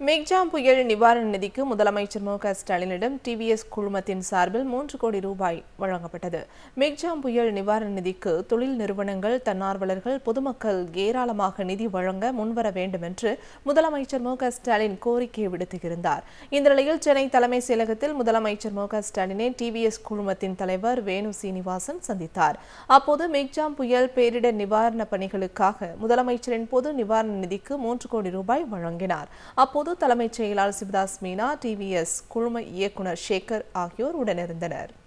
Michaung புயல் நிவாரண நிதிக்கு முதலமைச்சர் மு க ஸ்டாலினிடம் டிவிஎஸ் குழுமத்தின் சார்பில் மூன்று கோடி ரூபாய் வழங்கப்பட்டது மிக்ஜாம் புயல் நிவாரண நிதிக்கு தொழில் நிறுவனங்கள் தன்னார்வலர்கள் பொதுமக்கள் ஏராளமாக நிதி வழங்க முன்வர வேண்டும் என்று முதலமைச்சர் மு க ஸ்டாலின் கோரிக்கை விடுத்திருந்தார் இந்த நிலையில் சென்னை தலைமை செயலகத்தில் முதலமைச்சர் மு க ஸ்டாலினை டிவிஎஸ் குழுமத்தின் தலைவர் வேணு சீனிவாசன் சந்தித்தார் அப்போது மிக்ஜாம் புயல் பேரிடர் நிவாரண பணிகளுக்காக முதலமைச்சரின் பொது நிவாரண நிதிக்கு மூன்று கோடி ரூபாய் வழங்கினார் அப்போது தலைமைச் செயலாளர் சிவதாஸ் மீனா டிவிஎஸ் குழும இயக்குனர் சேகர் ஆகியோர் உடனிருந்தனர்